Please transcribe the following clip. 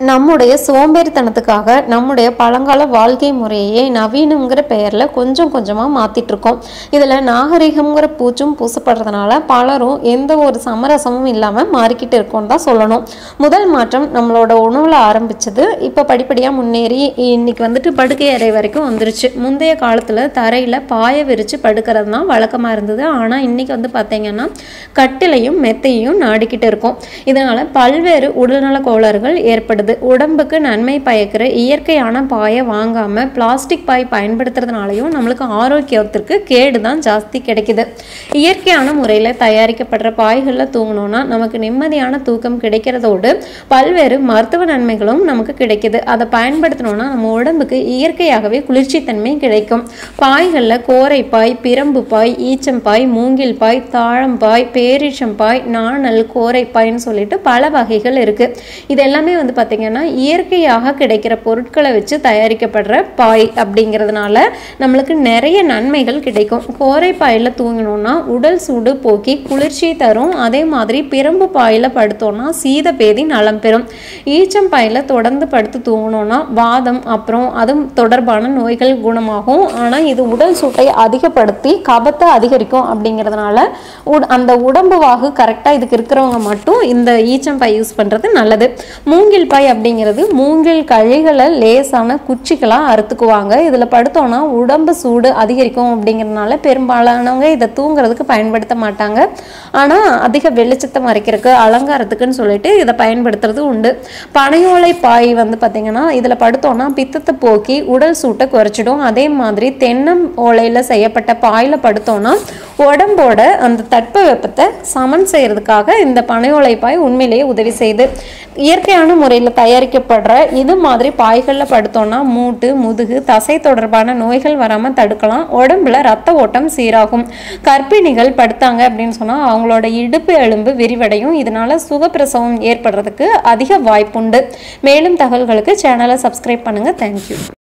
நம்முடைய சோம்பேறித்தனத்துக்காக நம்முடைய பழங்கால வாழ்க்கை முறையே நவீனங்கிற பெயரில் கொஞ்சம் கொஞ்சமாக மாற்றிட்டு இருக்கோம் இதில் நாகரிகம்ங்கிற பூச்சும் பூசப்படுறதுனால பலரும் எந்த ஒரு சமரசமும் இல்லாமல் மாறிக்கிட்டு இருக்கோம் தான் சொல்லணும் முதல் மாற்றம் நம்மளோட உணவில் ஆரம்பிச்சது இப்போ படிப்படியாக முன்னேறி இன்னைக்கு வந்துட்டு படுக்கை அறை வரைக்கும் வந்துருச்சு முந்தைய காலத்தில் தரையில் பாய விரித்து படுக்கிறது தான் வழக்கமாக இருந்தது ஆனால் இன்னைக்கு வந்து பார்த்தீங்கன்னா கட்டிலையும் மெத்தையும் நாடிக்கிட்டு இருக்கோம் இதனால் பல்வேறு உடல்நல கோளாறுகள் ஏற்படுது உடம்புக்கு நன்மை பயக்கிற இயற்கையான பாயை வாங்காமல் பிளாஸ்டிக் பாய் பயன்படுத்துறதுனாலையும் நம்மளுக்கு ஆரோக்கியத்திற்கு கேடு தான் ஜாஸ்தி கிடைக்குது இயற்கையான முறையில் தயாரிக்கப்படுற பாய்களில் தூங்கினோன்னா நமக்கு நிம்மதியான தூக்கம் கிடைக்கிறதோடு பல்வேறு மருத்துவ நன்மைகளும் நமக்கு கிடைக்குது அதை பயன்படுத்தினோன்னா நம்ம உடம்புக்கு இயற்கையாகவே குளிர்ச்சித்தன்மை கிடைக்கும் பாய்களில் கோரைப்பாய் பிரம்பு பாய் ஈச்சம்பாய் மூங்கில் பாய் தாழம்பாய் பேரிச்சம்பாய் நாணல் கோரைப்பாய்ன்னு சொல்லிட்டு பல வகைகள் இருக்கு இது எல்லாமே வந்து பார்த்தீங்கன்னா இயற்கையாக கிடைக்கிற பொருட்களை வச்சு தயாரிக்கப்படுற பாய் அப்படிங்கிறதுனால நம்மளுக்கு நிறைய நன்மைகள் கிடைக்கும் கோரைப்பாயில் தூங்கினோம்னா உடல் சூடு போக்கி குளிர்ச்சியை தரும் அதே மாதிரி பிரம்பு பாயில் படுத்தோம்னா சீத பேதி நலம் பெறும் ஈச்சம்பாயில் தொடர்ந்து படுத்து தூங்கினோம்னா வாதம் அப்புறம் அதுவும் தொடர்பான நோய்கள் குணமாகும் ஆனால் இது உடல் சூட்டை அதிகப்படுத்தி கபத்தை அதிகரிக்கும் அப்படிங்கிறதுனால உட- அந்த உடம்பு வாகு கரெக்டாக இதுக்கு இருக்கிறவங்க மட்டும் இந்த ஈச்சம்பாய் யூஸ் பண்ணுறது நல்லது மூங்கில் பாய் அப்படிங்கிறது மூங்கில் கழிகளை லேசான குச்சிகளாக அறுத்துக்குவாங்க இதில் படுத்தோம்னா உடம்பு சூடு அதிகரிக்கும் அப்படிங்கிறதுனால பெரும்பாலானவங்க இதை தூங்குறதுக்கு பயன்படுத்த மாட்டாங்க ஆனால் அதிக வெளிச்சத்தை மறைக்கிறதுக்கு அலங்காரத்துக்குன்னு சொல்லிட்டு இதை பயன்படுத்துறது உண்டு பனையோலை பாய் வந்து பார்த்திங்கன்னா இதில் படுத்தோம்னா பித்தத்தை போக்கி உடல் சூட்டை குறைச்சிடும் அதே மாதிரி தென்னம் ஓலையில் செய்யப்பட்ட பாயில் படுத்தோம்னா உடம்போட அந்த தட்ப வெப்பத்தை சமன் செய்யறதுக்காக இந்த பனையோலை பாய் உண்மையிலேயே உதவி செய்யுது இயற்கையான முறையில் தயாரிக்கப்படுற இது மாதிரி பாய்களில் படுத்தோம்னா மூட்டு முதுகு தசை தொடர்பான நோய்கள் வராமல் தடுக்கலாம் உடம்புல ரத்த ஓட்டம் சீராகும் கர்ப்பிணிகள் படுத்தாங்க அப்படின்னு சொன்னால் அவங்களோட இடுப்பு எலும்பு விரிவடையும் இதனால சுகப்பிரசவம் ஏற்படுறதுக்கு அதிக வாய்ப்புண்டு மேலும் தகவல்களுக்கு சேனலை சப்ஸ்கிரைப் பண்ணுங்கள் தேங்க்யூ